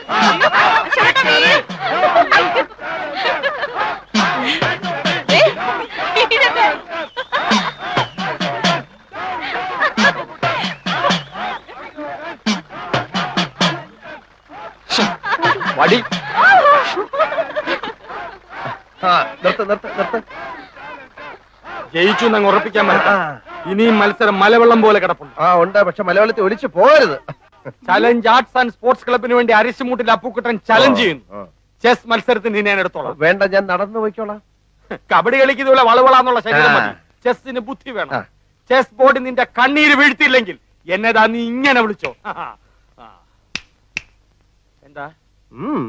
വടി ആ നിർത്ത് നിർത്ത് നിർത്ത് ജയിച്ചു എന്നങ്ങ് ഉറപ്പിക്കാൻ പറ്റാം ഇനിയും മത്സരം മലവെള്ളം പോലെ കിടപ്പുണ്ട് ആ ഉണ്ട് പക്ഷെ മലയാളത്തിൽ ഒലിച്ചു പോകരുത് ചലഞ്ച് ആർട്സ് ആൻഡ് സ്പോർട്സ് ക്ലബിന് വേണ്ടി അരിശുമൂട്ടിൽ അപ്പുക്കുട്ടൻ ചലഞ്ച് ചെയ്യുന്നു ചെസ് മത്സരത്തിന് ഇനി ഞാൻ എടുത്തോളാം വേണ്ട ഞാൻ നടന്നു പോയിക്കോളാം കബഡി കളിക്കുന്നതുപോലെ വളവളാന്നുള്ള ശരീരം മതി ചെസ്സിന് ബുദ്ധി വേണം ചെസ് ബോർഡ് നിന്റെ കണ്ണീര് വീഴ്ത്തിയില്ലെങ്കിൽ എന്നതാ നീ ഇങ്ങനെ വിളിച്ചോ ആ. എന്താ ഉം.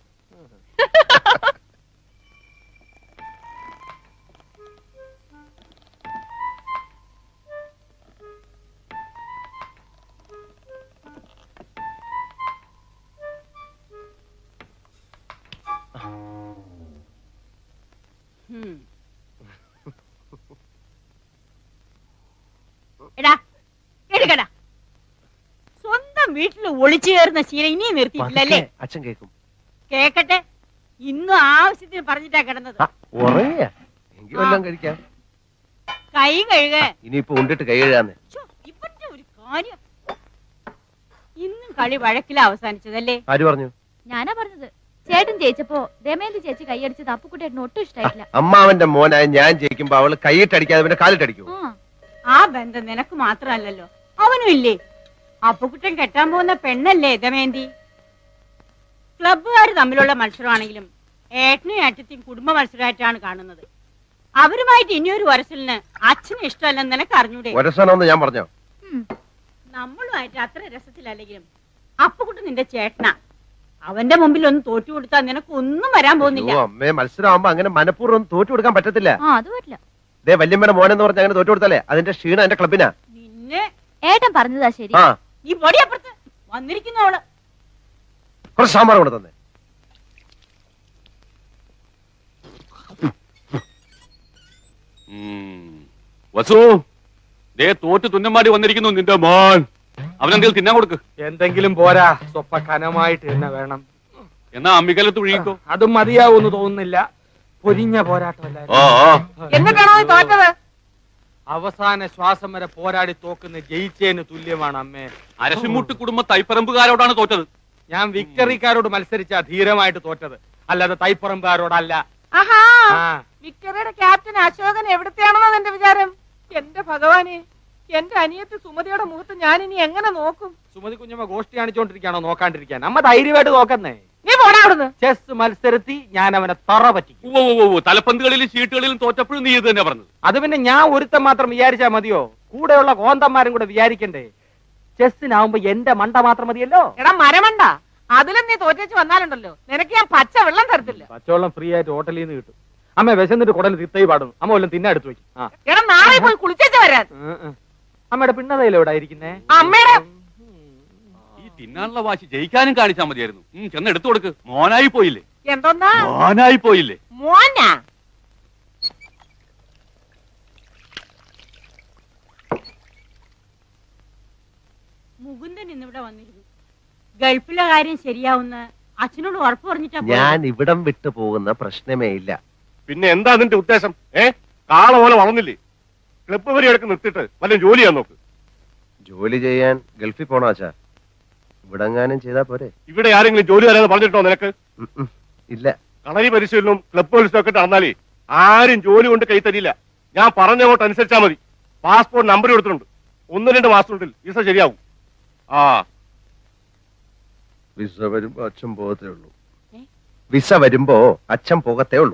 എടാ എടുക്കടാ സ്വന്തം വീട്ടിൽ ഒളിച്ചു കയറുന്ന ശീലം ഇനിയും നിർത്തിയിട്ടില്ലല്ലേ പതുക്കെ അച്ഛൻ കേൾക്കും കേക്കട്ടെ ഇന്നും ആവശ്യത്തിന് പറഞ്ഞിട്ടാ കിടന്നത് ഉറങ്ങിയ എങ്കിൽ വല്ലതും കഴിക്കാം കൈ കഴുക ഇനിയിപ്പോ ഉണ്ടിട്ട് കൈ കഴുകാന്ന് ഇവന്റെ ഒരു കാര്യം ഇന്നും കളി വഴക്കില അവസാനിച്ചതല്ലേ ആര് പറഞ്ഞു ഞാനാ പറഞ്ഞത് ചേട്ടൻ ജയിച്ചപ്പോ ദമയന്തി ചേച്ചി കൈയടിച്ചത് അപ്പുക്കുട്ടേട്ടന് ഒട്ടും ഇഷ്ടായിട്ടില്ല അമ്മാവന്റെ മോനായ ഞാൻ ജയിക്കുമ്പോ അവള് കൈയിട്ടടിക്കാതെ പിന്നെ കാലിട്ടടിക്കൂ ആ ആ ബന്ധം നിനക്ക് മാത്രമല്ലല്ലോ അവനും ഇല്ലേ അപ്പുകുട്ടൻ കെട്ടാൻ പോകുന്ന പെണ്ണല്ലേ ദമയന്തി ക്ലബ്ബുകാർ തമ്മിലുള്ള മത്സരമാണെങ്കിലും ഏട്ടനും ഏട്ടത്തെയും കുടുംബ മത്സരമായിട്ടാണ് കാണുന്നത് അവരുമായിട്ട് ഇനിയൊരു വരസലിന് അച്ഛന് ഇഷ്ടമല്ലെന്ന് നിനക്ക് അറിഞ്ഞൂടെ ഒരസണമെന്ന് ഞാൻ പറഞ്ഞോ നമ്മളുമായിട്ട് അത്ര രസത്തിലല്ലെങ്കിലും അപ്പുകുട്ടൻ നിന്റെ ചേട്ടനാ അവന്റെ മുമ്പിൽ ഒന്ന് തോറ്റു കൊടുത്താൽ നിനക്ക് ഒന്നും വരാൻ പോകുന്നില്ല ഓ അമ്മേ മത്സരമാകുമ്പോ അങ്ങനെ മനഃപൂർവ്വം തോറ്റു കൊടുക്കാൻ പറ്റത്തില്ല ആ അത് പറ്റില്ല ദേ വല്യമ്മയുടെ മോനെന്ന് പറഞ്ഞ അങ്ങനെ തോറ്റു കൊടുത്താലേ അതിന്റെ ക്ഷീണം എന്റെ ക്ലബിനാ പിന്നെ ഏട്ടൻ പറഞ്ഞതാ ശരി ആ ഈ പൊടി അപ്പുറത്ത് വന്നിരിക്കുന്നവള് കുറച്ച് സാമ്പാർ കൂടെ തന്നെ വസു ദേ തോറ്റ് തുന്നമാടി വന്നിരിക്കുന്നു നിന്റെ മോൻ അവനെന്തെങ്കിലും തിന്നാൻ കൊടുക്ക് എന്തെങ്കിലും പോരാ സ്വപ്പ കനമായിട്ട് തന്നെ വേണം എന്നാ അമ്മിക്കലത്ത് ഒഴുകിക്കോ അതും മതിയാവൂന്ന് തോന്നുന്നില്ല പൊരിഞ്ഞ പോരാട്ടമല്ല ഓ ഓ. എന്നിട്ടാണോ തോറ്റത് അവസാന ശ്വാസം വരെ പോരാടി തോക്കുന്ന ജയിച്ചേന് തുല്യമാണ് അമ്മേ അരശിമുട്ട് കുടുംബ തൈപ്പറമ്പുകാരോടാണ് തോറ്റത് ഞാൻ വിക്ടറിക്കാരോട് മത്സരിച്ച ധീരമായിട്ട് തോറ്റത് അല്ലാതെ തൈപ്പറമ്പുകാരോടല്ല ആഹാ ആ വിക്ടറിയുടെ ക്യാപ്റ്റൻ അശോകൻ എവിടത്തെയാണെന്നാണ് എന്റെ വിചാരം എന്റെ ഭഗവാനെ എന്റെ അനിയത്തി സുമതിയുടെ മുഖത്ത് ഞാൻ ഇനി എങ്ങനെ നോക്കും സുമതി കുഞ്ഞമ്മ ഗോഷ്ടി കാണിച്ചോണ്ടിരിക്കാണോ നോക്കാണ്ടിരിക്കാൻ അമ്മ ധൈര്യമായിട്ട് നോക്കുന്നേ നീ പോടാ അവിടുന്ന് ചെസ് മത്സരത്തി ഞാൻ അവനെ തറ പറ്റിക്കും ഉവ്വ് ഉവ്വ് ഉവ്വ്. തലപ്പന്തുകളിലും ചീട്ടുകളിലും തോറ്റപ്പോഴും നീ ഇത് തന്നെ പറഞ്ഞത് അത് പിന്നെ ഞാൻ ഒരുത്തൻ മാത്രം വിചാരിച്ചാ മതിയോ കൂടെയുള്ള കോന്തന്മാരും കൂടെ വിചാരിക്കണ്ടേ ചെസ്സിനാവുമ്പോ എന്റെ മണ്ട മാത്രം മതിയല്ലോ എടാ മരമണ്ട അതിലും നീ തോറ്റേച്ച് വന്നാലുണ്ടല്ലോ നിനക്ക് ഞാൻ പച്ച വെള്ളം തരത്തില്ല പച്ചവെള്ളം ഫ്രീ ആയിട്ട് ഹോട്ടലിൽ നിന്ന് കിട്ടും അമ്മ വിശന്നിട്ട് കുടൽ തിത്തൈ പാടുന്നു അമ്മ വല്ലതും തിന്നാ എടുത്തു വെക്കും ആ എടാ നാളെ പോയി കുളിച്ചേച്ച് വരാൻ ഉം, ഉം. അമ്മയുടെ പിണ്ണതയില എവിടെ ഇരിക്കുന്നേ അമ്മയുടെ ഈ തിന്നാനുള്ള വാശി ജയിക്കാനും കാണിച്ചാൽ മതിയായിരുന്നു ഉം, ചെന്ന് എടുത്തു കൊടുക്ക് മോനായി പോയില്ലേ എന്തോന്നാ മോനായി പോയില്ലേ മോനാ മുകുന്ദൻ ഇന്നിവിടെ വന്നിരുന്നു ഗൾഫിലെ കാര്യം ശരിയാവുന്ന അച്ഛനോട് ഉറപ്പ് പറഞ്ഞിട്ടാ പോയത്. ഞാൻ ഇവിടം വിട്ടു പോകുന്ന പ്രശ്നമേ ഇല്ല പിന്നെ എന്താ നിന്റെ ഉദ്ദേശം ഏ കാള പോലെ വളർന്നില്ലേ ക്ലബ്ബ് വരെ എടുക്ക് നിർത്തിയിട്ട് വല്ല ജോലി ചെയ്യാൻ നോക്ക് ജോലി ചെയ്യാൻ ഗൾഫിൽ പോണോ അച്ഛാ ഇവിടെങ്ങാനും ചെയ്താ പോരെ ഇവിടെ ആരെങ്കിലും ജോലി തരാന്ന് പറഞ്ഞിട്ടോ നിനക്ക് ഉം, ഉം. ഇല്ല കളരി പരിശീലനവും ക്ലബ്ബ് മത്സരവും ഒക്കെ നടന്നാലേ ആരും ജോലി കൊണ്ട് കൈ തരില്ല ഞാൻ പറഞ്ഞ അങ്ങോട്ട് അനുസരിച്ചാ മതി പാസ്പോർട്ട് നമ്പർ കൊടുത്തിട്ടുണ്ട് ഒന്ന് രണ്ട് മാസത്തിനുള്ളിൽ വിസ ശരിയാവും ആ വിസ വരുമ്പോ അച്ഛൻ പോകത്തേ ഉള്ളൂ വിസ വരുമ്പോ അച്ഛൻ പോകത്തേ ഉള്ളൂ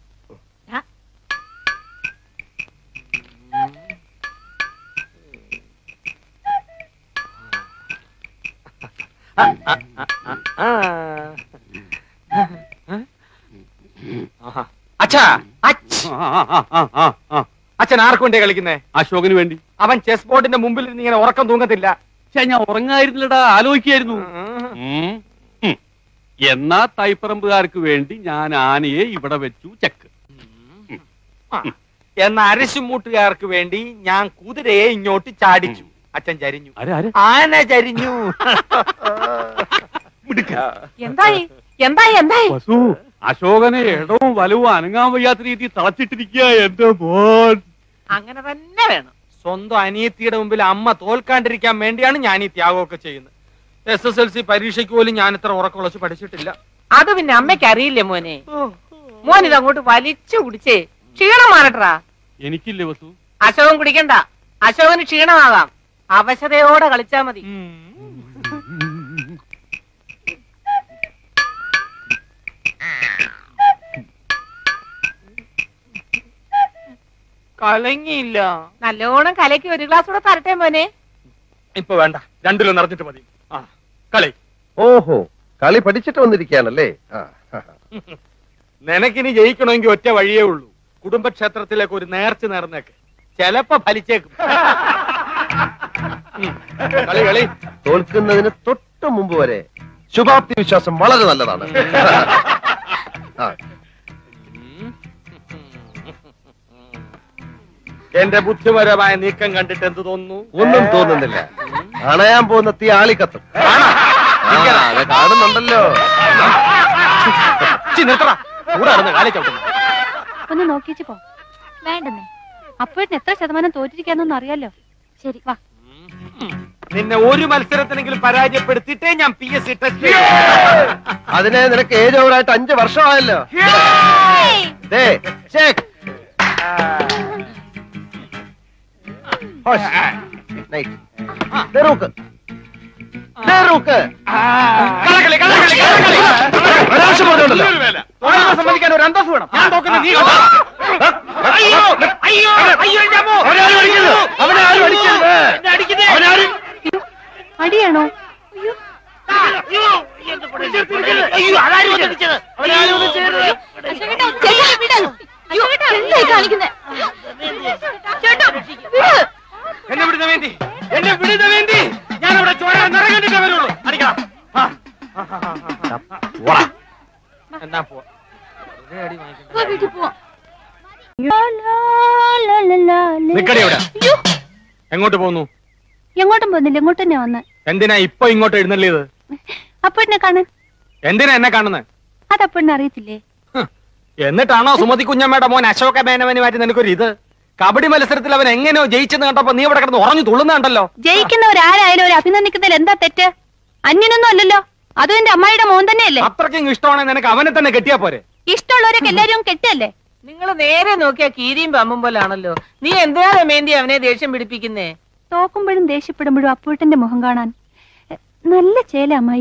അച്ഛാ അച്ഛ്. അച്ഛൻ ആർക്കു വേണ്ടി കളിക്കുന്നേ അശോകന് വേണ്ടി അവൻ ചെസ് ബോർഡിന്റെ മുമ്പിൽ ഇരുന്ന് ഇങ്ങനെ ഉറക്കം തൂങ്ങത്തില്ല പക്ഷെ ഞാൻ ഉറങ്ങായിരുന്നില്ലടാ ആലോചിക്കായിരുന്നു ഉം. ഉം. എന്നാ തൈപ്പറമ്പുകാർക്ക് വേണ്ടി ഞാൻ ആനയെ ഇവിടെ വെച്ചു ചെക്ക് എന്ന അരശുമൂട്ടുകാർക്ക് വേണ്ടി ഞാൻ കുതിരയെ ഇങ്ങോട്ട് ചാടിച്ചു അച്ഛൻ ചരിഞ്ഞു ആരെ, ആരെ? ആന ചരിഞ്ഞു മിടുക്ക എന്തായി എന്തായി എന്തായി വസു അശോകനെ ഇടവും വലവും അനങ്ങാൻ വയ്യാത്ത രീതിയിൽ തളച്ചിട്ടിരിക്കുക എന്റെ മോൻ അങ്ങനെ തന്നെ വേണം സ്വന്തം അനിയത്തിയുടെ മുമ്പിൽ അമ്മ തോൽക്കാണ്ടിരിക്കാൻ വേണ്ടിയാണ് ഞാൻ ഈ ത്യാഗമൊക്കെ ചെയ്യുന്നത് എസ് എസ് എൽ സി പരീക്ഷയ്ക്ക് പോലും ഞാൻ ഇത്ര ഉറക്കുളച്ച് പഠിച്ചിട്ടില്ല അത് പിന്നെ അമ്മയ്ക്ക് അറിയില്ലേ മോനെ മോൻ ഇത് അങ്ങോട്ട് വലിച്ചു കുടിച്ചേ ക്ഷീണം മാറട്ടാ എനിക്കില്ലേ വസു അശോകൻ കുടിക്കണ്ട അശോകന് ക്ഷീണമാകാം അവശതയോടെ കളിച്ചാ മതി കലങ്ങിയില്ല നല്ലോണം കലക്കി ഒരു ഗ്ലാസ് കൂടെ തരട്ടെ മോനെ ഇപ്പൊ വേണ്ട രണ്ടിലും നിറഞ്ഞിട്ട് മതി ആ കളി ഓഹോ കളി പഠിച്ചിട്ട് വന്നിരിക്കുകയാണല്ലേ ആ ആ, ആ. നിനക്കിനി ജയിക്കണമെങ്കിൽ ഒറ്റ വഴിയേ ഉള്ളൂ കുടുംബക്ഷേത്രത്തിലേക്ക് ഒരു നേർച്ച നേർന്നേക്ക് ചെലപ്പോ ഫലിച്ചേക്കും ഉം. കളി കളി തോൽക്കുന്നതിന് തൊട്ട് മുമ്പ് വരെ ശുഭാപ്തി വിശ്വാസം വളരെ നല്ലതാണ് ആ, എന്റെ ബുദ്ധിപരമായ നീക്കം കണ്ടിട്ട് എന്ത് തോന്നുന്നു ഒന്നും തോന്നുന്നില്ല അണയാൻ പോകുന്ന തീ ആളിക്കത്തും ആ, അത് കാണുന്നുണ്ടല്ലോ ചി, നിർത്തടാ. ചൂടാറുന്ന കാലി ചവിട്ടുന്നു ഒന്ന് നോക്കിച്ചു പോ വേണ്ടെന്നേ അപ്പോഴത്തിന് എത്ര ശതമാനം തോറ്റിരിക്കാന്നൊന്നും അറിയാലോ ശരി വാ നിന്നെ ഒരു മത്സരത്തിനെങ്കിലും പരാജയപ്പെടുത്തിയിട്ടേ ഞാൻ പി എസ് സി ടെസ്റ്റ് അതിനെ നിനക്ക് ഏജ് ഓവറായിട്ട് അഞ്ച് വർഷമായല്ലോ ദേ, check. ഹോഷ്. Nice. ദേ റൂക്ക്. ദേ റൂക്ക്. കളകളി കളകളി കളകളി ഒരാവശ്യം പറഞ്ഞോണ്ടല്ലോ. തൊഴിലിനെ സംബന്ധിക്കാൻ ഒരു അന്തസ് വേണം ഞാൻ നോക്കുന്നത് നീ കണ്ടോ? അയ്യോ അയ്യോ അയ്യോ എന്റെ അമ്മോ. അവനെ ആരും അടിക്കരുത്. അവനെ ആരും അടിക്കരുത്. എന്നെ അടിക്കുന്നേ. അയ്യോ, അടിയാണോ അയ്യോ അയ്യോ അതാരും വന്നിടിച്ചത്. അവനാരും ഒന്നും ചെയ്യരുത്. ചേട്ടാ, ചേട്ടാ, വിട്. അയ്യോ, എന്തായി കാണിക്കുന്നെ? ചേട്ടാ, വിട്. എന്നെ വിടുന്ന വേണ്ടി എന്നെ വിടുന്ന വേണ്ടി ഞാൻ അവിടെ ചോര നിറകണ്ടിട്ടേ വരുള്ളൂ അടിക്കണം ആ. എന്നാ പോ വെറുതെ അടി വാങ്ങിക്കണ്ട. വാ, വീട്ടിൽ പോവാം. ലാ, ലാ, ലാ, ലാ, ലാ, ലാ. നിക്കടി ഇവിടെ. അയ്യോ, എങ്ങോട്ട് പോകുന്നു എങ്ങോട്ടും പോകുന്നില്ല ഇങ്ങോട്ട് തന്നെ വന്ന് എന്തിനാ ഇപ്പൊ ഇങ്ങോട്ട് എഴുന്നള്ളിയത് അപ്പോഴിനെ കാണാൻ എന്തിനാ എന്നെ കാണുന്നത് അത് അപ്പോഴിനെ അറിയത്തില്ലേ എന്നിട്ടാണോ സുമതി കുഞ്ഞമ്മയുടെ മോൻ അശോക മേനവനുമായിട്ട് നിനക്കൊരു ഇത് കബഡി മത്സരത്തിൽ അവൻ എങ്ങനെയോ ജയിച്ചെന്ന് കണ്ടപ്പോ നീ ഇവിടെ കിടന്ന് ഉറഞ്ഞു തുള്ളുന്നുണ്ടല്ലോ ജയിക്കുന്നവരാരായാലും ഒരു അഭിനന്ദിക്കുന്നതിൽ എന്താ തെറ്റ് അന്യനൊന്നും അല്ലല്ലോ അതും എന്റെ അമ്മായിയുടെ മോൻ തന്നെയല്ലേ അത്രയ്ക്കും ഇഷ്ടമാണെങ്കിൽ നിനക്ക് അവനെ തന്നെ കെട്ടിയാ പോരെ ഇഷ്ടമുള്ളവരൊക്കെ എല്ലാരും കെട്ടല്ലേ നിങ്ങൾ നേരെ നോക്കിയാ കീരിയും പമ്പും പോലാണല്ലോ നീ എന്തിനാ രമേന്തി അവനെ ദേഷ്യം പിടിപ്പിക്കുന്നേ തോക്കുമ്പോഴും ദേഷ്യപ്പെടുമ്പോഴും അപ്പൂട്ടന്റെ മുഖം കാണാൻ എ, നല്ല ചേല അമ്മായി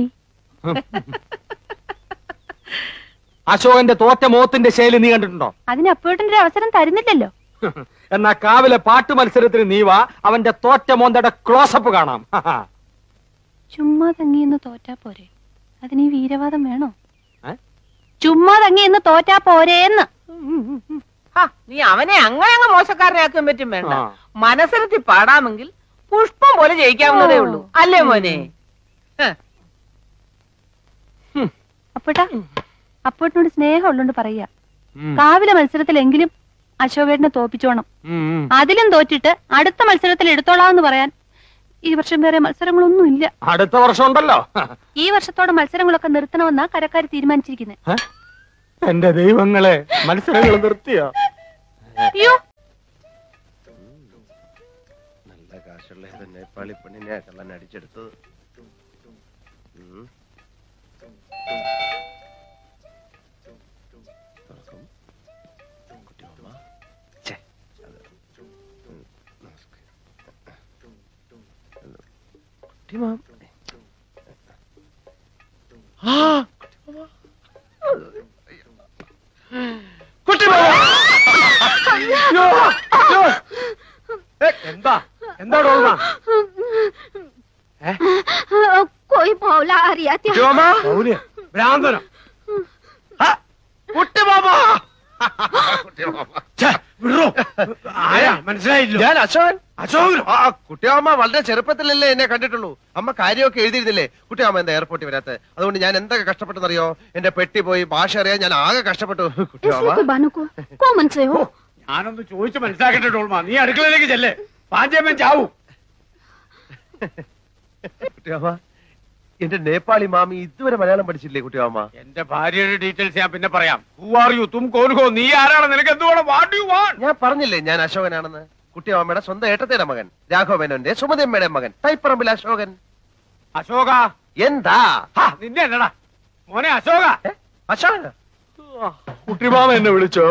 അശോകന്റെ തോറ്റ മോത്തിന്റെ ശൈലി നീ കണ്ടിട്ടുണ്ടോ അതിന് അപ്പൂട്ടന്റെ ഒരു അവസരം തരുന്നില്ലല്ലോ എന്നാ കാവിലെ പാട്ട് മത്സരത്തിന് നീ വാ അവന്റെ തോറ്റ മോന്തയുടെ ക്ലോസപ്പ് കാണാം ചുമ്മാ തങ്ങിയെന്ന് തോറ്റാ പോരെ അതിന് ഈ വീരവാദം വേണോ ഏ? ചുമ്മാ തങ്ങിയെന്ന് തോറ്റാ പോരേന്ന് ഹാ, നീ അവനെ അങ്ങനെ അങ്ങ് മോശക്കാരനാക്കാൻ പറ്റും വേണ്ട ആ. മനസ്സിലത്തി പാടാമെങ്കിൽ പുഷ്പം പോലെ ജയിക്കാവുന്നതേ ഉള്ളൂ അല്ലേ മോനെ ഹ്, അപ്പൂട്ടാ അപ്പൂട്ടിനോട് സ്നേഹം ഉള്ളോണ്ട് പറയാ കാവിലെ മത്സരത്തിലെങ്കിലും അശോകേട്ടനെ തോപ്പിച്ചോണം അതിലും തോറ്റിട്ട് അടുത്ത മത്സരത്തിൽ എടുത്തോളാന്ന് പറയാൻ ഈ വർഷം വേറെ മത്സരങ്ങളൊന്നും ഇല്ല അടുത്ത വർഷം ഉണ്ടല്ലോ ഈ വർഷത്തോടെ മത്സരങ്ങളൊക്കെ നിർത്തണമെന്നാ കരക്കാർ തീരുമാനിച്ചിരിക്കുന്നത് എന്റെ ദൈവങ്ങളെ മത്സരങ്ങൾ നിർത്തിയോ അയ്യോ നല്ല കാശുള്ള ഏതോ നേപ്പാളി പെണ്ണിനെ കള്ളൻ അടിച്ചെടുത്തത് ഉം. തുറക്കും. കുട്ടിയമ്മ. ഛെ, അത്. ഉം, നമസ്കാരം. കുട്ടിയമ്മ. ആ, കുട്ടിയമ്മ. കുട്ടിയമ്മ. അയ്യോ, അയ്യോ. എന്താ എന്താ ഓർമ്മ कोई मौला आ रही है ഭ്രാന്തനം ആരാ മനസ്സിലായില്ലോ ഞാൻ അശോകൻ അശോകനോ ആ കുട്ടിയമ്മ വളരെ ചെറുപ്പത്തിലല്ലേ എന്നെ കണ്ടിട്ടുള്ളൂ അമ്മ കാര്യമൊക്കെ എഴുതിയിരുന്നില്ലേ കുട്ടിയമ്മ എന്താ എയർപോർട്ടിൽ വരാത്ത അതുകൊണ്ട് ഞാൻ എന്തൊക്കെ കഷ്ടപ്പെട്ടെന്നറിയോ എന്റെ പെട്ടി പോയി ഭാഷ അറിയാൻ ഞാൻ ആകെ കഷ്ടപ്പെട്ടു കുട്ടിയമ്മ बानू को कौन से हो ഞാനൊന്ന് ചോദിച്ചു മനസ്സിലാക്കട്ടെ ടോൾമ നീ അടുക്കളയിലേക്ക് ചെല്ലേ പാഞ്ചേമ്മൻ ചാവൂ കുട്ടിയമ്മ എന്റെ നേപ്പാളി മാമി ഇതുവരെ മലയാളം പഠിച്ചില്ലേ കുട്ടിയമ്മ എന്റെ ഭാര്യയുടെ ഡീറ്റെയിൽസ് ഞാൻ പിന്നെ പറയാം ഹു ആർ യു തും കോൻ ഹോ നീ ആരാണ് നിനക്ക് എന്തുവേണം വാട്ട് യു വാണ്ട് ഞാൻ പറഞ്ഞില്ലേ ഞാൻ അശോകനാണെന്ന് കുട്ടിയമ്മയുടെ സ്വന്തം ഏട്ടത്തിയുടെ മകൻ രാഘവനന്റെ സുമതിയമ്മയുടെ മകൻ തൈപ്പറമ്പിൽ അശോകൻ അശോക എന്താ ഹാ, നിന്നെ എന്നടാ മോനെ അശോക ഏ? അശോകൻ കുട്ടിമാമ എന്നെ വിളിച്ചോ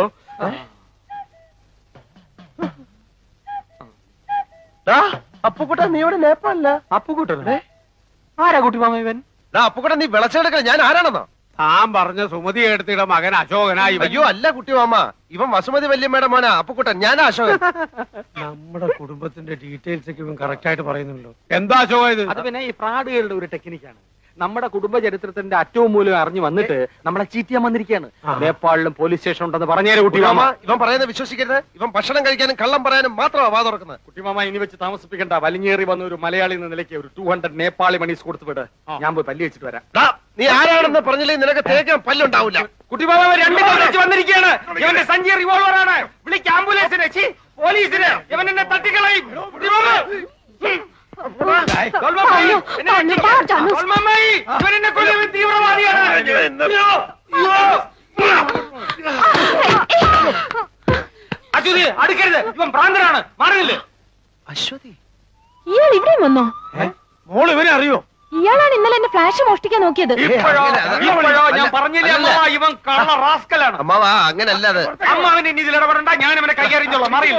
അപ്പുക്കുട്ട നീ ഇവിടെ നേപ്പാളില്ല അപ്പുകുട്ടനെ ആരാ കുട്ടിമാമ ഇവൻ അപ്പുക്കുട്ട നീ വിളച്ചെടുക്കണ ഞാൻ ആരാണെന്നോ താൻ പറഞ്ഞ സുമതി എടുത്തിയുടെ മകൻ അശോകനായി അയ്യോ അല്ല കുട്ടിമാമ ഇവൻ വസുമതി വല്യമ്മയുടെ മോനാ അപ്പുക്കുട്ടൻ ഞാനാ അശോകൻ നമ്മുടെ കുടുംബത്തിന്റെ ഡീറ്റെയിൽസ് ഒക്കെ ഇവൻ കറക്റ്റ് ആയിട്ട് പറയുന്നുണ്ടല്ലോ എന്താ അശോക ഇത് അത് പിന്നെ ഈ ഫ്രാഡുകളുടെ ഒരു ടെക്നിക്കാണ് നമ്മുടെ കുടുംബ ചരിത്രത്തിന്റെ അറ്റവും മൂലം അറിഞ്ഞു വന്നിട്ട് നമ്മളെ ചീറ്റ് ചെയ്യാൻ വന്നിരിക്കുകയാണ് ആ. നേപ്പാളിലും പോലീസ് സ്റ്റേഷൻ ഉണ്ടെന്ന് പറഞ്ഞേരെ കുട്ടിമാമ കുട്ടിമാമ ഇവൻ പറയുന്നത് വിശ്വസിക്കരുത് ഇവൻ ഭക്ഷണം കഴിക്കാനും കള്ളം പറയാനും മാത്രമാ വാ തുറക്കുന്നത് കുട്ടിമാമ ഇനി വെച്ച് താമസിപ്പിക്കണ്ട വലിഞ്ഞേറി വന്ന ഒരു മലയാളി എന്ന നിലയ്ക്ക് ഒരു ടൂ ഹൺഡ്രഡ് നേപ്പാളി മണീസ് കൊടുത്തു വിട് ഞാൻ പോയി പല്ലി വെച്ചിട്ട് വരാം ദാ, നീ ആരാണെന്ന് പറഞ്ഞില്ലേ നിനക്ക് തേക്കാൻ പല്ലുണ്ടാവില്ല കുട്ടിമാമ രണ്ട് വെച്ച് വന്നിരിക്കുകയാണ് ഇവന്റെ സഞ്ചി റിവോൾവർ ആണ് വിളിക്ക് ആംബുലൻസിനെ ഛീ, പോലീസിനെ ഇവൻ എന്നെ തട്ടിക്കളയും കുട്ടിമാമ കൊൽമമ്മായി, എന്നെ രക്ഷിക്ക്. കൊൽമമ്മായി, ഇവൻ എന്നെ കൊല്ലും, ഇവൻ തീവ്രവാദിയാണ് അച്യുതി അടുക്കരുത് ഇവൻ ഭ്രാന്തനാണ് മാറുന്നില്ലേ അശ്വതി ഇയാൾ ഇവിടെയും വന്നോ മോൾ ഇവനെ അറിയോ ഇയാളാണ് ഇന്നലെ എന്റെ ഫ്ലാഷ് മോഷ്ടിക്കാൻ നോക്കിയത് ഇപ്പോഴോ അങ്ങനെ, അത് ഇപ്പോഴോ ഞാൻ അല്ല, പറഞ്ഞില്ലേ അല്ല. അമ്മ ഇവൻ കള്ള റാസ്കലാണ് അമ്മാവാ അങ്ങനല്ല അത് അമ്മ അവനെ ഇനി ഇതിൽ ഇടപെടണ്ട ഞാൻ അവനെ കൈകാര്യം മാറിയില്ല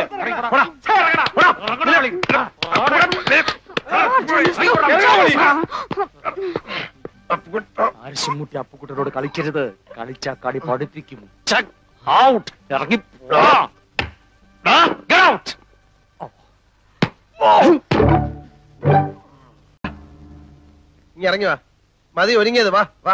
ആർശമുട്ടി അപ്പുക്കുട്ടനോട് കളിക്കരുത് കളിച്ച കളി പഠിപ്പിക്കും ഔട്ട് ഇറങ്ങി ഔട്ട് ഇനി ഇറങ്ങി വാ മതി ഒരുങ്ങിയത് വാ വാ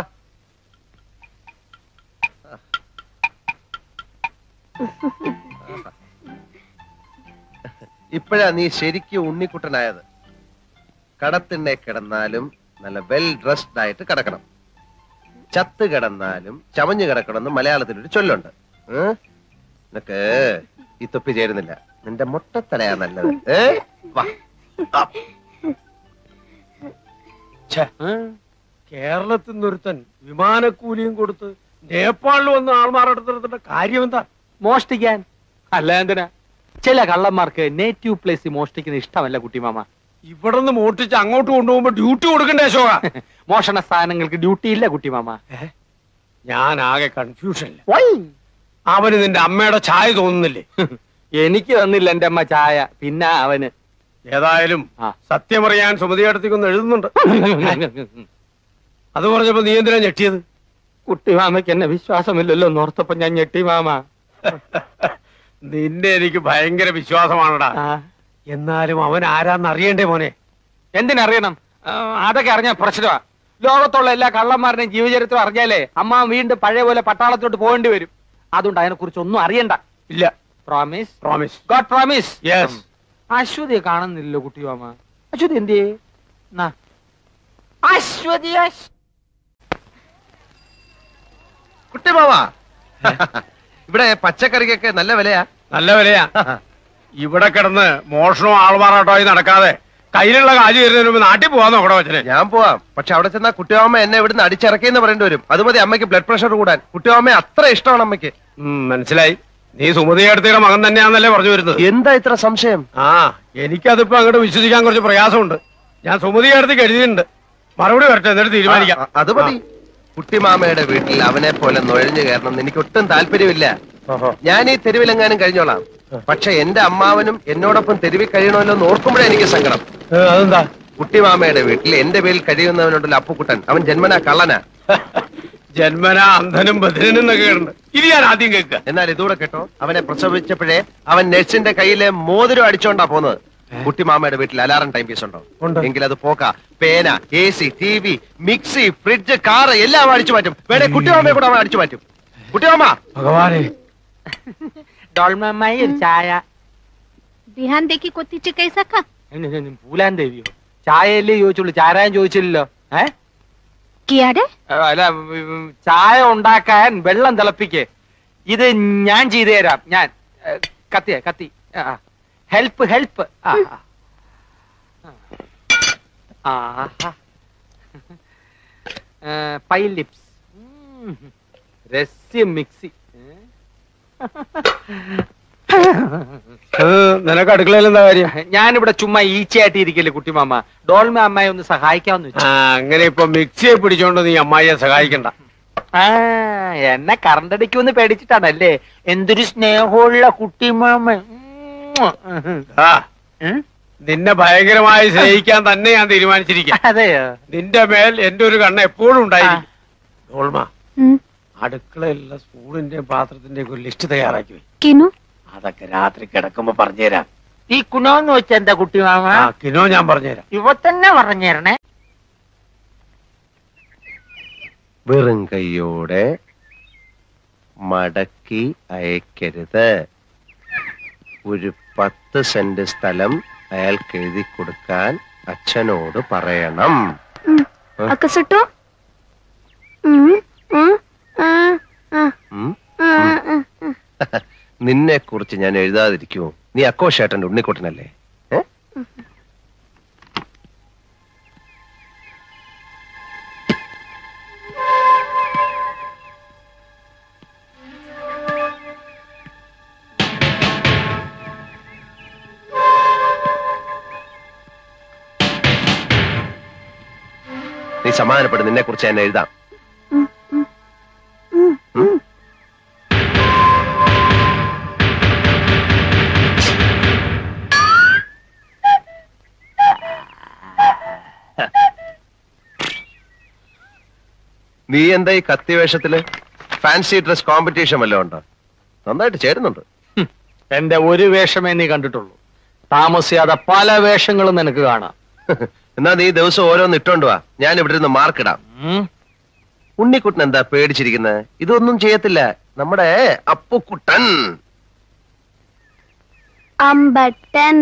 ഇപ്പോഴാ നീ ശരിക്കും ഉണ്ണിക്കുട്ടനായത് കടത്തിണ്ണെ കിടന്നാലും നല്ല വെൽ ഡ്രസ്ഡ് ആയിട്ട് കിടക്കണം ചത്ത് കിടന്നാലും ചമഞ്ഞു കിടക്കണമെന്ന് മലയാളത്തിലൊരു ചൊല്ലുണ്ട് ഏ? നിനക്ക് ഈ തൊപ്പി ചേരുന്നില്ല നിന്റെ മുട്ടത്തലയാ നല്ലത് ഏ വാ കേരളത്തിൽ നിന്നൊരുത്തൻ വിമാനക്കൂലിയും കൊടുത്ത് നേപ്പാളിൽ വന്ന് ആൾമാറെടുത്തിടത്തിന്റെ കാര്യം എന്താ മോഷ്ടിക്കാൻ അല്ല എന്തിനാ ചില കള്ളന്മാർക്ക് നേറ്റീവ് പ്ലേസ് മോഷ്ടിക്കുന്ന ഇഷ്ടമല്ല കുട്ടിമാമ ഇവിടെ നിന്ന് മോട്ടിച്ച് അങ്ങോട്ട് കൊണ്ടുപോകുമ്പോ ഡ്യൂട്ടി കൊടുക്കണ്ടേ അശോക മോഷണ സ്ഥാനങ്ങൾക്ക് ഡ്യൂട്ടി ഇല്ല കുട്ടിമാമ ഞാൻ ആകെ കൺഫ്യൂഷനില്ല അവന് നിന്റെ അമ്മയുടെ ചായ തോന്നുന്നില്ലേ എനിക്ക് തന്നില്ല എന്റെ അമ്മ ചായ പിന്നെ അവന് ഏതായാലും ആ. സത്യമറിയാൻ സുമതിയടത്തേക്കൊന്ന് എഴുതുന്നുണ്ട് അത് പറഞ്ഞപ്പോ നീ എന്തിനാ ഞെട്ടിയത് കുട്ടിമാമയ്ക്ക് എന്നെ വിശ്വാസമില്ലല്ലോ നോർത്തപ്പോ ഞാൻ ഞെട്ടി മാമ നിന്നെ എനിക്ക് ഭയങ്കര വിശ്വാസമാണടാ ആ. എന്നാലും അവൻ ആരാന്ന് അറിയണ്ടേ മോനെ എന്തിനറിയണം ആ, അതൊക്കെ അറിഞ്ഞാൽ പ്രശ്നമാ ലോകത്തുള്ള എല്ലാ കള്ളന്മാരുടെയും ജീവചരിത്രം അറിഞ്ഞാലേ അമ്മ വീണ്ടും പഴയ പോലെ പട്ടാളത്തോട്ട് പോകേണ്ടി വരും അതുകൊണ്ട് അതിനെ കുറിച്ച് ഒന്നും അറിയണ്ട ഇല്ല promise promise god promise yes അശ്വതിയെ കാണുന്നില്ലല്ലോ കുട്ടിമാമ അശ്വതി എന്തിയേ നാ. അശ്വതി അശ്- കുട്ടിമാവാ ഇവിടെ പച്ചക്കറിക്കൊക്കെ നല്ല വിലയാ നല്ല വിലയാ ഇവിടെ കിടന്ന് മോഷണവും ആൾമാറാട്ടമായി നടക്കാതെ കയ്യിലുള്ള കാശ് വരുന്നതിന് മുമ്പ് നാട്ടിൽ പോവാൻ നോക്കണോ അച്ഛനെ ഞാൻ പോവാം പക്ഷെ അവിടെ ചെന്നാ കുട്ടിയമ്മ എന്നെ ഇവിടുന്ന് അടിച്ചിറക്കിയെന്ന് പറയേണ്ടി വരും അത് മതി അമ്മയ്ക്ക് ബ്ലഡ് പ്രഷർ കൂടാൻ കുട്ടിയമ്മ അത്ര ഇഷ്ടമാണ് അമ്മയ്ക്ക് ഉം, മനസ്സിലായി നീ സുമതി അടുത്തയുടെ മകൻ തന്നെയാന്നല്ലേ പറഞ്ഞു വരുന്നത് എന്താ ഇത്ര സംശയം ആ എനിക്കതിപ്പോ അങ്ങോട്ട് വിശ്വസിക്കാൻ കുറച്ച് പ്രയാസമുണ്ട് ഞാൻ സുമതി അടുത്തേക്ക് എഴുതിയിട്ടുണ്ട് മറുപടി വരട്ടെ എന്നിട്ട് തീരുമാനിക്കാം ആ, അത് മതി കുട്ടിമാമയുടെ വീട്ടിൽ അവനെ പോലെ നുഴഞ്ഞു കയറണം എനിക്ക് ഒട്ടും താല്പര്യമില്ല ഞാൻ ഈ തെരുവിലെങ്ങാനും കഴിഞ്ഞോളാം പക്ഷെ എന്റെ അമ്മാവനും എന്നോടൊപ്പം തെരുവിൽ കഴിയണമല്ലോ എന്ന് ഓർക്കുമ്പോഴേ എനിക്ക് സങ്കടം ഏ, അതെന്താ കുട്ടിമാമയുടെ വീട്ടിൽ എന്റെ പേരിൽ കഴിയുന്നവനുണ്ടല്ലോ അപ്പുക്കുട്ടൻ അവൻ ജന്മനാ കള്ളനാ ജന്മന അന്ധനും ബധിരനും എന്നൊക്കെ ഉണ്ട് ഇത് ഞാൻ ആദ്യം കേൾക്കുക എന്നാൽ ഇതൂടെ കേട്ടോ അവനെ പ്രസവിച്ചപ്പോഴേ അവൻ നഴ്സിന്റെ കയ്യിലെ മോതിരം അടിച്ചോണ്ടാ പോന്നത് കുട്ടിമാമയുടെ വീട്ടിൽ അലാറം ടൈം പീസ് ഉണ്ടോ ഉണ്ട്. എങ്കിൽ അത് പോക്ക പേന A C T V mixie fridge car എല്ലാം അവൻ അടിച്ചു മാറ്റും വേണേ കുട്ടിമാമയെ കൂടെ അവൻ അടിച്ചു മാറ്റും കുട്ടിമാമ ഭഗവാനെ ഡോൾമമ്മായി ഒരു ചായ बिहान देखी को तीचे कैसा खा എന്നെ, എന്നെ, പൂലാൻ ദേവിയോ ചായയല്ലേ ചോദിച്ചുള്ളൂ ചാരാൻ ചോദിച്ചില്ലല്ലോ ഏ किया रे ആ, അല്ല ഉം, ചായ ഉണ്ടാക്കാൻ വെള്ളം തിളപ്പിക്ക് ഇത് ഞാൻ ചെയ്തു തരാം ഞാൻ ഏ, കത്തിയ കത്തി ഹെൽപ്പ് ഹെൽപ്പ് ആ ആ. ആഹാ. പൈ ലിപ്സ് രസ്യ മിക്സി നിനക്ക് അടുക്കളയിൽ എന്താ കാര്യം ഞാനിവിടെ ചുമ്മാ ഈച്ചയായിട്ട് ഇരിക്കല്ലേ കുട്ടിമാമ ഡോൾമ അമ്മായി ഒന്ന് സഹായിക്കാമെന്ന് വെച്ചു ആ അങ്ങനെ ഇപ്പൊ മിക്സിയെ പിടിച്ചോണ്ട് നീ അമ്മായിയെ സഹായിക്കണ്ട ആ എന്നെ കറണ്ടടിക്കുമെന്ന് പേടിച്ചിട്ടാണല്ലേ എന്തൊരു സ്നേഹമുള്ള കുട്ടിമാമ ആ നിന്നെ ഭയങ്കരമായി സ്നേഹിക്കാൻ തന്നെ ഞാൻ തീരുമാനിച്ചിരിക്കാം അതെയോ നിന്റെ മേൽ എന്റെ ഒരു കണ്ണ് എപ്പോഴും ഉണ്ടായിരിക്കും ഡോൾമ ഉം. അടുക്കളയിലുള്ള സ്പൂണിന്റെയും പാത്രത്തിന്റെയും ഒരു ലിസ്റ്റ് തയ്യാറാക്കി വെയ്. കിനു അതൊക്കെ രാത്രി കിടക്കുമ്പോ പറഞ്ഞുതരാം ഈ കുണോന്ന് വെച്ച എന്താ കുട്ടിമാമ ആ കിനോ ഞാൻ പറഞ്ഞുതരാം ഇവ തന്നെ പറഞ്ഞേരണേ വെറും കൈയോടെ മടക്കി അയക്കരുത് ഒരു പത്ത് സെന്റ് സ്ഥലം അയാൾക്ക് എഴുതി കൊടുക്കാൻ അച്ഛനോട് പറയണം അക്ക സുട്ടു ഉം? നിന്നെ കുറിച്ച് ഞാൻ എഴുതാതിരിക്കുമോ നീ അക്കോഷേട്ടന്റെ ഉണ്ണിക്കുട്ടനല്ലേ ഏ? നീ സമാധാനപ്പെട്ട് നിന്നെ കുറിച്ച് ഞാൻ എഴുതാം ഉം? നീ എന്താ ഈ കത്തി വേഷത്തില് ഫാൻസി ഡ്രസ് കോമ്പറ്റീഷൻ വല്ലതും ഉണ്ടോ നന്നായിട്ട് ചേരുന്നുണ്ട് എന്റെ ഒരു വേഷമേ നീ കണ്ടിട്ടുള്ളൂ താമസിയാതെ പല വേഷങ്ങളും നിനക്ക് കാണാം എന്നാ നീ ദിവസം ഓരോന്ന് ഇട്ടോണ്ട് വാ ഞാൻ ഇവിടെ നിന്ന് മാർക്കിടാം ഉം. ഉണ്ണിക്കുട്ടൻ എന്താ പേടിച്ചിരിക്കുന്നത് ഇതൊന്നും ചെയ്യത്തില്ല നമ്മുടെ അപ്പുക്കുട്ടൻ അമ്പട്ടൻ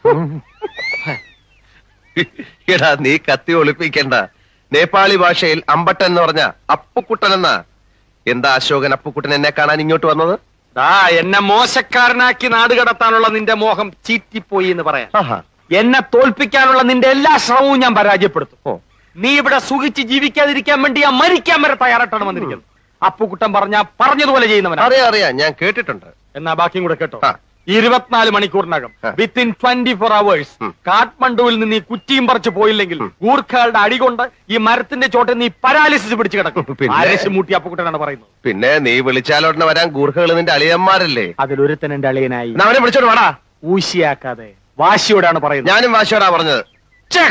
എടാ നീ കത്തി ഒളിപ്പിക്കണ്ട നേപ്പാളി ഭാഷയിൽ അമ്പട്ടൻ എന്ന് പറഞ്ഞ അപ്പുക്കുട്ടൻ എന്നാ എന്താ അശോകൻ അപ്പുക്കുട്ടൻ എന്നെ കാണാൻ ഇങ്ങോട്ട് വന്നത് ദാ എന്നെ മോശക്കാരനാക്കി നാട് കടത്താനുള്ള നിന്റെ മോഹം ചീറ്റിപ്പോയി എന്ന് പറയാം ആഹാ എന്നെ തോൽപ്പിക്കാനുള്ള നിന്റെ എല്ലാ ശ്രമവും ഞാൻ പരാജയപ്പെടുത്തും ഓ നീ ഇവിടെ സുഖിച്ച് ജീവിക്കാതിരിക്കാൻ വേണ്ടി ഞാൻ മരിക്കാൻ വരെ തയ്യാറായിട്ടാണ് വന്നിരിക്കുന്നത് അപ്പുക്കുട്ടൻ പറഞ്ഞ പറഞ്ഞതുപോലെ ചെയ്യുന്നവനാ അറിയാം അറിയാം ഞാൻ കേട്ടിട്ടുണ്ട് എന്നാ ബാക്കിയും കൂടെ കേട്ടോ ആ. ഇരുപത്തിനാല് മണിക്കൂറിനകം ആ. വിത്തിൻ ട്വന്റി ഫോർ അവേഴ്സ് ഉം. കാഠ്മണ്ഡുവിൽ നിന്ന് ഈ കുറ്റിയും പറിച്ചു പോയില്ലെങ്കിൽ ഗൂർഖകളുടെ അടികൊണ്ട് ഈ മരത്തിന്റെ ചോട്ടിൽ നീ പരാലിസിസ് പിടിച്ചു കിടക്കും പിന്നെ? ആരേശ് മൂട്ടി അപ്പുക്കുട്ടനാണ് പറയുന്നത് പിന്നെ നീ വിളിച്ചാലോടനെ വരാൻ ഗൂർഖകൾ നിന്റെ അളിയന്മാരല്ലേ അതിലൊരുത്തൻ എന്റെ അളിയനായി എന്നാ അവനെ വിളിച്ചോട്ട് വാടാ ഊശിയാക്കാതെ വാശിയോടാണ് പറയുന്നത് ഞാനും വാശിയോടാ പറഞ്ഞത് ഛെ!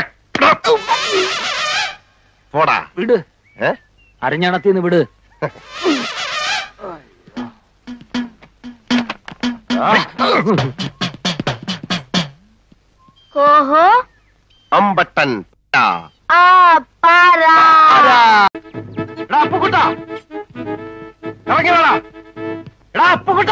പോടാ വിട് ഏ അരഞ്ഞണത്തിന്ന് വിട് കോഹോ അമ്പട്ടൻ ടാ. ആ പാരാ എടാ അപ്പുക്കുട്ട ഇറങ്ങി വേടാ എടാ അപ്പുക്കുട്ട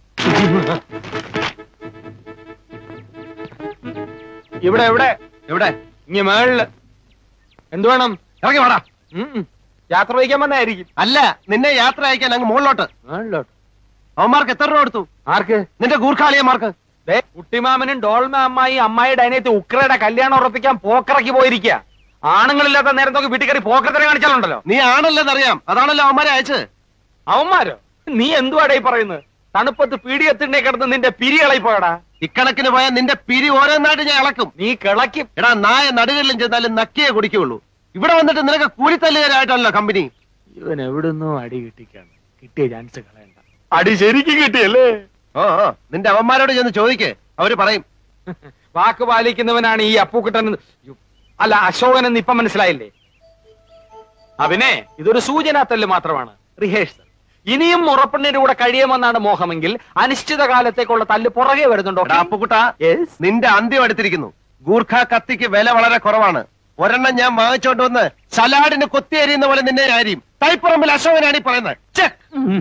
ഇവിടെ എവിടെ എവിടെ ഇങ്ങ മേളില് എന്തു വേണം ഇറങ്ങി വാടാ ഉം, ഉം. യാത്ര വഹിക്കാൻ വന്നായിരിക്കും അല്ല നിന്നെ യാത്ര അയക്കാൻ അങ്ങ് മുകളിലോട്ട് മേളിലോട്ട് അവന്മാർക്ക് എത്ര രൂപ കൊടുത്തു ആർക്ക് നിന്റെ ഗൂർഖാളിയന്മാർക്ക് ദേ കുട്ടിമാമനും ഡോൾമ അമ്മായി അമ്മായിയുടെ അനിയത്തി ഉക്രയുടെ കല്യാണം ഉറപ്പിക്കാൻ പോക്കിറക്കി പോയിരിക്കുക ആണുങ്ങളില്ലാത്ത നേരം നോക്കി വീട്ടിൽ കയറി പോക്കരത്തിനെ കാണിച്ചാലുണ്ടല്ലോ നീ ആണല്ലെന്നറിയാം അതാണല്ലോ അവന്മാരെ അയച്ചത് അവന്മാരോ നീ എന്തുവാടാ ഈ പറയുന്നത് തണുപ്പത്ത് പീടിയെത്തിണ്ടേ കിടന്ന് നിന്റെ പിരി ഇളയി പോയടാ ഇക്കണക്കിന് പോയാൽ നിന്റെ പിരി ഓരോന്നായിട്ട് ഞാൻ ഇളക്കും നീ കിളക്കും എടാ നായ നടുകളിലും ചെന്നാലും നക്കിയേ കുടിക്കുള്ളൂ ഇവിടെ വന്നിട്ട് നിനക്ക് കൂലിത്തല്ലുകാരായിട്ടല്ലോ കമ്പനി ഇവൻ എവിടുന്നോ അടി കിട്ടിക്കാണ് കിട്ടിയ ചാൻസ് കളയണ്ട അടി ശരിക്കും കിട്ടിയല്ലേ ഓ ഓ, നിന്റെ അവന്മാരോട് ചെന്ന് ചോദിക്കേ അവര് പറയും വാക്ക് പാലിക്കുന്നവനാണ് ഈ അപ്പൂക്കുട്ടൻ എന്ന്- യ്യോ, അല്ല അശോകൻ എന്ന് ഇപ്പം മനസ്സിലായില്ലേ അവനെ ഇതൊരു സൂചനാത്തല്ല് മാത്രമാണ് റിഹേഴ്സൽ ഇനിയും മുറപ്പെണ്ണിന്റെ കൂടെ കഴിയുമെന്നാണ് മോഹമെങ്കിൽ അനിശ്ചിത കാലത്തേക്കുള്ള തല്ല് പുറകെ വരുന്നുണ്ടോ എടാ അപ്പുക്കുട്ട Yes. നിന്റെ അന്ത്യം എടുത്തിരിക്കുന്നു ഗൂർഖ കത്തിക്ക് വില വളരെ കുറവാണ് ഒരെണ്ണം ഞാൻ വാങ്ങിച്ചോണ്ട് വന്ന് സലാഡിന് കൊത്തിയരിയുന്ന പോലെ നിന്നെ ആരിയും തൈപ്പറമ്പിൽ അശോകനാണ് ഈ പറയുന്നത് ഛെ! ഉം.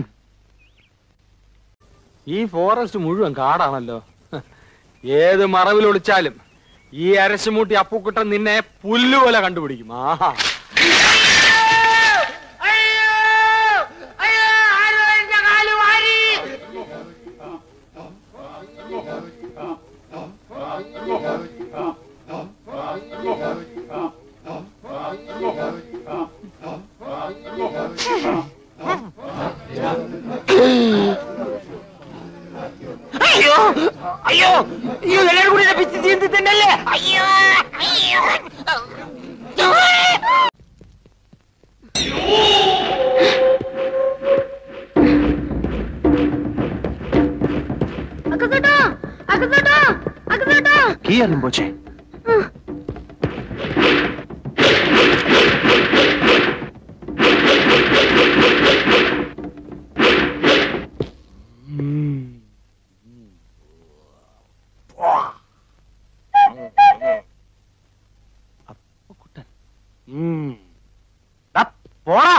ഈ ഫോറസ്റ്റ് മുഴുവൻ കാടാണല്ലോ ഏത് മറവിൽ ഒളിച്ചാലും ഈ അരശുമൂട്ടി അപ്പുക്കുട്ടൻ നിന്നെ പുല്ലുപോലെ കണ്ടുപിടിക്കും ആഹാ അയ്യോ അയ്യോ അയ്യോ എല്ലാരും കൂടി പിച്ച് ചീന്തി തന്നെയല്ലേ അയ്യോ അയ്യോ കീ അറിയുമ്പോച്ചേ പോടാ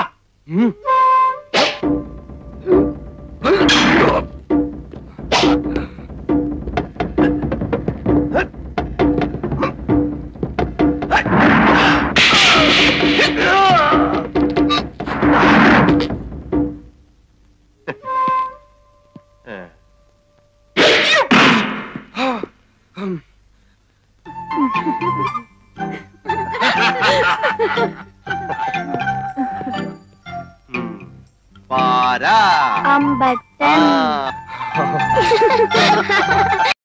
പാരാ അമ്പത്തൻ ആ